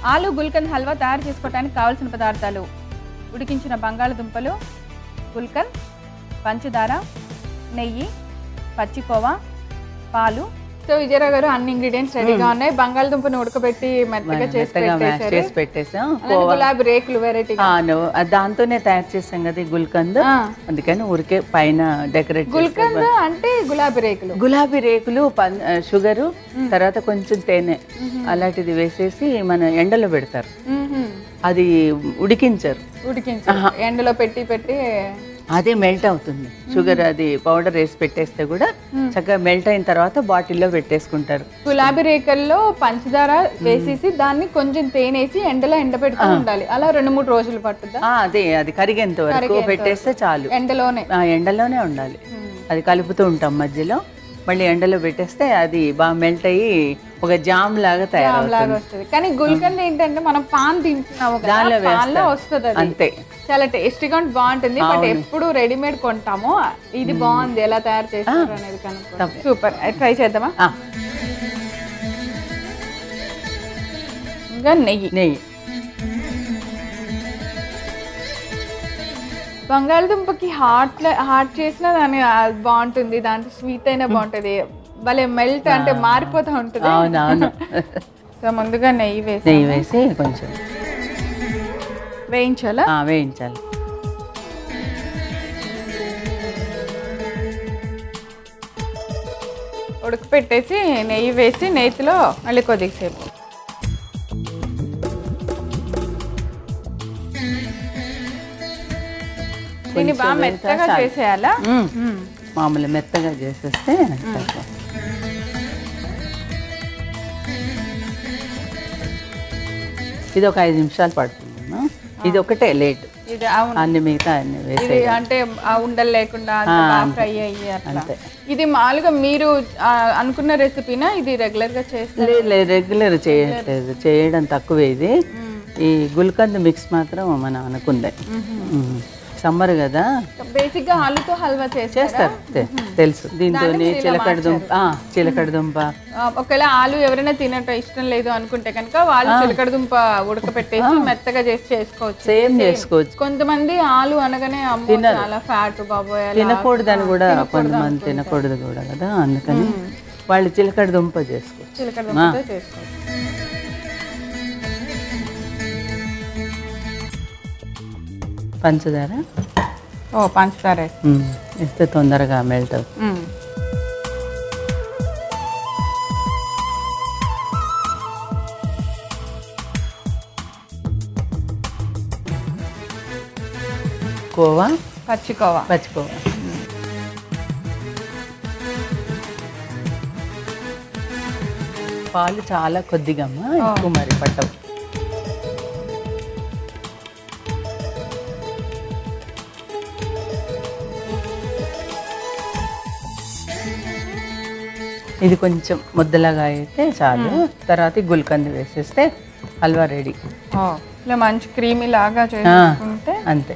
ఆలు గుల్కంద్ హల్వా తయారు చేసుకోవడానికి కావాల్సిన పదార్థాలు ఉడికించిన బంగాళదుంపలు గుల్కంద్ పంచదార నెయ్యి పచ్చికోవా పాలు సో విజయరావు గారు అన్ని ఇంగ్రీడియంట్స్ రెడీగా ఉన్నాయి బంగాళదుంపను ఉడకబెట్టి మెత్తగా చేసి మెత్తగా మ్యాష్ పెట్టేశారు చేసి పెట్టేసాం అలానే గులాబీ రేకులు వెరైటీ ఆ, నువ్వు ఆ, దాంతోనే తయారు చేసాం కదా ఈ గుల్కంద్ అందుకని ఊరికే పైన డెకరేట్ గుల్కంద్ అంటే గులాబీ రేకులు గులాబీ రేకులు పన్ షుగరు తర్వాత కొంచెం తేనె అలాంటిది వేసేసి మన ఎండలో పెడతారు మ్మ్హ్మ్. అది ఉడికించరు ఉడికించి ఎండలో పెట్టి పెట్టి అదే మెల్ట్ అవుతుంది షుగర్ అది పౌడర్ వేసి పెట్టేస్తే కూడా చక్కగా మెల్ట్ అయిన తర్వాత బాటిల్లో పెట్టేసుకుంటారు గులాబీ రేకల్లో పంచదార వేసేసి దాన్ని కొంచెం తేనేసి ఎండలో ఎండబెడుతూ ఉండాలి అలా రెండు మూడు రోజులు పట్టుద్దా ఆ, అదే అది కరిగేంత వరకు పెట్టేస్తే చాలు ఎండలోనే ఆ, ఎండలోనే ఉండాలి అది కలుపుతూ ఉంటాం మధ్యలో మళ్ళీ ఎండలో పెట్టేస్తే అది బాగా మెల్ట్ అయ్యి ఒక జామ్ లాగా తయారవుతుంది లాగా వస్తుంది కానీ గుల్కంద్ ఏంటంటే మనం పాన్ తింటున్నాము కదా దానిలో పాన్లో వస్తుంది అది అంతే చాలా టేస్టీగా ఉండి బాగుంటుంది బట్ ఎప్పుడు రెడీమేడ్ కొంటాము ఇది బాగుంది ఎలా తయారు చేస్తారు అనేది కనుక్కో సూపర్ ట్రై చేద్దామా ఆ, ఇంకా నెయ్యి నెయ్యి బంగాళదుంపకి హాట్ హాట్ చేసినా దాని అది బాగుంటుంది దాంట్లో స్వీట్ అయినా బాగుంటుంది భలే మెల్ట్ అంటే మారిపోతూ ఉంటుంది అవునవును సో ముందుగా నెయ్యి వేసి నెయ్యి వేసి కొంచెం వేయించాలా ఆ, వేయించాలి ఉడకపెట్టేసి నెయ్యి వేసి నెయ్యిలో మళ్ళీ కొద్దిసేపు దీన్ని బాగా మెత్తగా చేసేయాలా మ్మ్. మ్మ్. మామూలు మెత్తగా చేసేస్తే సరిపోతుంది. ఇది ఒక ఐదు నిమిషాలు పడుతుంది ఇది ఒకటే లేట్ ఇది అవును అన్ని మిగతా అన్ని వేసి ఇది అంటే ఆ ఉండలు లేకుండా అంత బాగా ఫ్రై అయ్యి అట్లా అంతే. ఇది మామూలుగా మీరు ఆ, అనుకున్న రెసిపీనా ఇది రెగ్యులర్ గా చేస్తారు లేదు రెగ్యులర్ చేయట్లేదు చేయడం తక్కువే ఇది ఈ గుల్కంద్ మిక్స్ మాత్రం మనం అనుకుందే సమ్మర్ కదా బేసిక్ గా ఆలుతో హల్వా చేస్తారు చేస్తారు తె- తెలుసు దీంతో చిలకడ దుంప ఆ, చిలకడ దుంప ఒకవేళ ఆలు ఎవరైనా తినటం ఇష్టం లేదు అనుకుంటే కనుక వాళ్ళు చిలకడ దుంప ఉడకపెట్టేసి మెత్తగా చేసి చేసుకోవచ్చు సేమ్ చేసుకోవచ్చు కొంతమంది ఆలు అనగానే అమ్మో చాలా ఫ్యాట్ బాబోయ్ అలా తినకూడదని కూడా కొంతమంది తినకూడదు కూడా కదా అందుకని వాళ్ళు చిలకడ దుంప చేసుకోవచ్చు చిలకడ దుంపతో చేసుకోవచ్చు పంచదార ఓ పంచదార వేసి. ఉమ్, వేస్తే తొందరగా మెల్ట్ అవుతుంది మ్మ్. కోవా పచ్చికోవా పచ్చికోవా పాలు చాలా కొద్దిగా అమ్మా ఎక్కువ మరి పట్టవు ఇది కొంచెం ముద్దలాగా అయితే చాలు తర్వాత ఈ గుల్కంది వేసేస్తే హల్వా రెడీ ఓ, ఇలా మంచి క్రీమీ లాగా చేసుకుంటే అంతే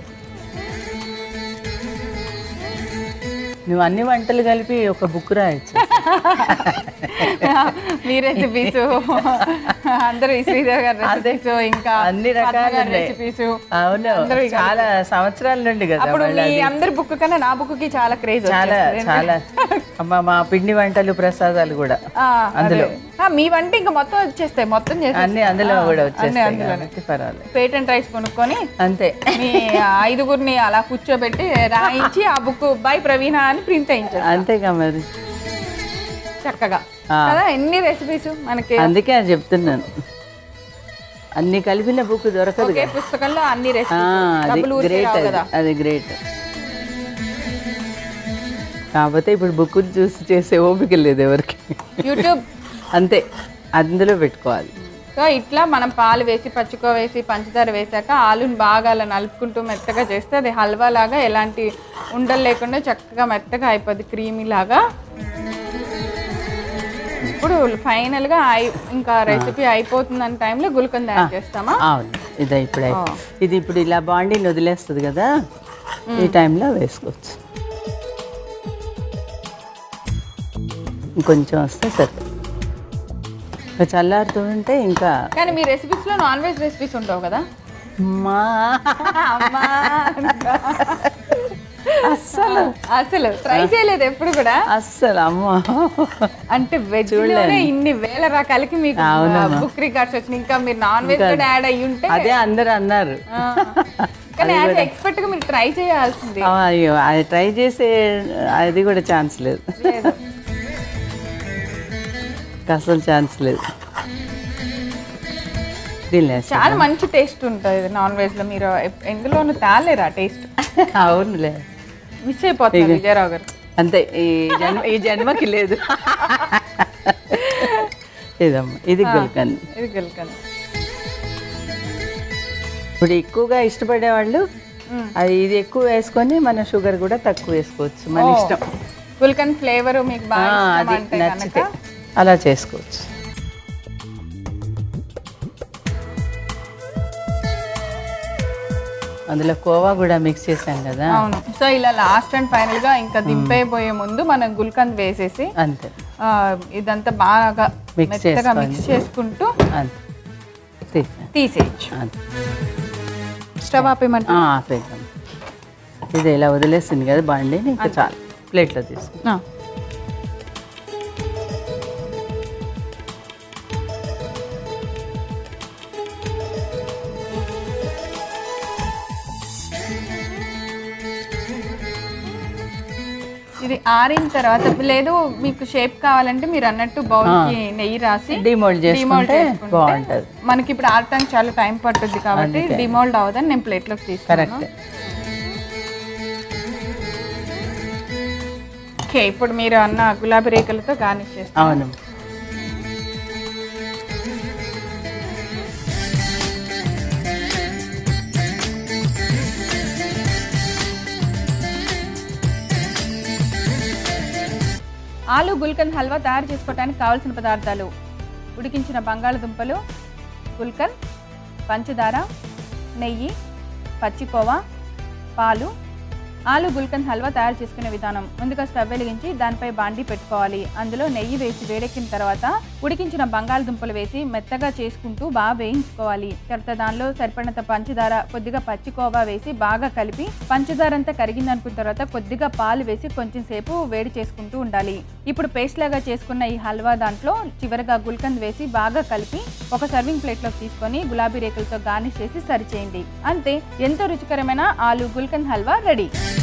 నువ్వు అన్ని వంటలు కలిపి ఒక బుక్ రాయొచ్చు మీ రెసిపీస్ అందరూ ఈ శ్రీదేవి గారి రెసిపీస్ ఇంకా అన్ని రకాలు ఉన్నాయి. రెసిపీస్ అవును చాలా సంవత్సరాల నుండి కదా అప్పుడు మళ్ళీ మీ అందరి బుక్ కన్నా నా బుక్ కి చాలా క్రేజ్ చాలా చాలా అమ్మ మా పిండి వంటలు ప్రసాదాలు కూడా అందులో. మీ వంట ఇంకా మొత్తం వచ్చేస్తాయి మొత్తం చేసి అన్ని అందులో కూడా అన్ని వచ్చేస్తాయి అందులోనే. కాబట్టి పర్వాలేదు పేటెంట్ రైస్ కొనుక్కొని అంతే మీ ఐదుగురిని అలా కూర్చోబెట్టి రాయించి ఆ బుక్ బై ప్రవీణ అని ప్రింట్ అయించారు అంతేగా మరి చక్కగా ఆ. కదా ఎన్ని రెసిపీస్ మనకి అందుకే అది చెప్తున్నాను అన్ని కలిపిన బుక్ దొరకదు ఒకే పుస్తకంలో అన్ని ఆ, రెసిపీస్ అది డబ్బులు ఊరికే గ్రేట్ రావు అది కదా అది గ్రేట్ కాకపోతే ఇప్పుడు బుక్ చూసి చేసే ఓపిక లేదు ఎవరికి యూట్యూబ్ అంతే అందులో పెట్టుకోవాలి సో ఇట్లా మనం పాలు వేసి పచ్చుకో వేసి పంచదార వేసాక ఆలుని బాగా అలా నలుపుకుంటూ మెత్తగా చేస్తే అది హల్వా లాగా ఎలాంటి ఉండలు లేకుండా చక్కగా మెత్తగా అయిపోద్ది క్రీమీ లాగా ఇప్పుడు ఫైనల్గా అయి ఇంకా రెసిపీ అయిపోతుందన్న టైంలో గుల్కంద్ యాడ్ చేస్తామా అవును ఇది ఇప్పుడు అయి- ఇది ఇప్పుడు ఇలా బాండీని వదిలేస్తుంది కదా ఈ టైంలో వేసుకోవచ్చు ఇంకొంచెం వస్తే సరే ఇంకా చల్లారుతూ ఉంటే ఇంకా కానీ మీ రెసిపీస్ లో నాన్ వెజ్ రెసిపీస్ ఉండవు కదా మా అస్సలు అసలు ట్రై చేయలేదు ఎప్పుడు కూడా అస్సలు అమ్మ అంటే వెజ్ లోనే ఇన్ని వేల రకాలకి మీకు అవునమ్మా. బుక్ రికార్డ్స్ వచ్చినాయి ఇంకా మీరు నాన్ వెజ్ కూడా యాడ్ అయ్యి ఉంటే అదే అందరు అన్నారు ఆ. కానీ యాజ్ ఎక్స్పర్ట్ గా మీరు ట్రై చేయాల్సింది ఆ, అయ్యో అది ట్రై చేసే అది కూడా ఛాన్స్ లేదు లేదు అసలు ఛాన్స్ లేదు తినేస్తా చాలా మంచి టేస్ట్ ఉంటుంది నాన్ వెజ్ లో మీరు ఎప్- ఎందులోనూ తేలేరా టేస్ట్ అవునులే మిస్ అయిపోతుంది విజయరావు గారు అంతే ఈ జన్మ ఈ జన్మకి లేదు ఇదమ్మా ఇది గుల్కంద్ ఇది గెలుకండి ఇప్పుడు ఎక్కువగా ఇష్టపడే వాళ్ళు మ్మ్. అది ఇది ఎక్కువ వేసుకొని మన షుగర్ కూడా తక్కువ వేసుకోవచ్చు మన ఇష్టం గుల్కన్ ఫ్లేవర్ మీకు ఆ, బాగా ఇష్టం అది అంటే నచ్చితే కనుక అలా చేసుకోవచ్చు అందులో కోవా కూడా మిక్స్ చేసాం కదా అవును సో ఇలా లాస్ట్ అండ్ ఫైనల్ గా ఇంకా దింపేయబోయే ముందు మనం గుల్కంద్ వేసేసి అంతే ఆ, ఇదంతా బాగా Mix మెత్తగా చేసుకోండి. మిక్స్ చేసుకుంటూ అంతే తీసాం తీసేయచ్చు అంతే స్టవ్ ఆపేయమంటే ఆ, ఆపేద్దాం ఇది ఇలా వదిలేసింది కదా బండిని ఇంకా చాలు ప్లేట్లో తీసుకుంటాం ఇది ఆరిన తర్వాత లేదు మీకు షేప్ కావాలంటే మీరు అన్నట్టు బౌల్ కి నెయ్యి రాసి డిమోల్డ్ డిమోల్డ్ చేసుకుంటే చేసుకుంటే బాగుంటుంది మనకి ఇప్పుడు ఆడటానికి చాలా టైం పట్టుద్ది కాబట్టి డిమోల్డ్ అవ్వదని నేను ప్లేట్లోకి తీసుకున్నాను కరెక్ట్ ఓకే ఇప్పుడు మీరు అన్న గులాబీ రేఖలతో గార్నిష్ చేస్తాను అవును ఆలు గుల్కన్ హల్వా తయారు చేసుకోవడానికి కావాల్సిన పదార్థాలు ఉడికించిన బంగాళదుంపలు గుల్కన్ పంచదార నెయ్యి పచ్చికోవా పాలు ఆలు గుల్కన్ హల్వా తయారు చేసుకునే విధానం ముందుగా స్టవ్ వెలిగించి దానిపై బాండి పెట్టుకోవాలి అందులో నెయ్యి వేసి వేడెక్కిన తర్వాత ఉడికించిన బంగాళదుంపలు వేసి మెత్తగా చేసుకుంటూ బాగా వేయించుకోవాలి తర్వాత దానిలో సరిపడినంత పంచదార కొద్దిగా పచ్చికోవా వేసి బాగా కలిపి పంచదార అంతా కరిగింది అనుకున్న తర్వాత కొద్దిగా పాలు వేసి కొంచెం సేపు వేడి చేసుకుంటూ ఉండాలి ఇప్పుడు పేస్ట్ లాగా చేసుకున్న ఈ హల్వా దాంట్లో చివరగా గుల్కంద్ వేసి బాగా కలిపి ఒక సర్వింగ్ ప్లేట్లోకి తీసుకొని గులాబీ రేకులతో గార్నిష్ చేసి సర్వ్ చేయండి అంతే ఎంతో రుచికరమైన ఆలు గుల్కంద్ హల్వా రెడీ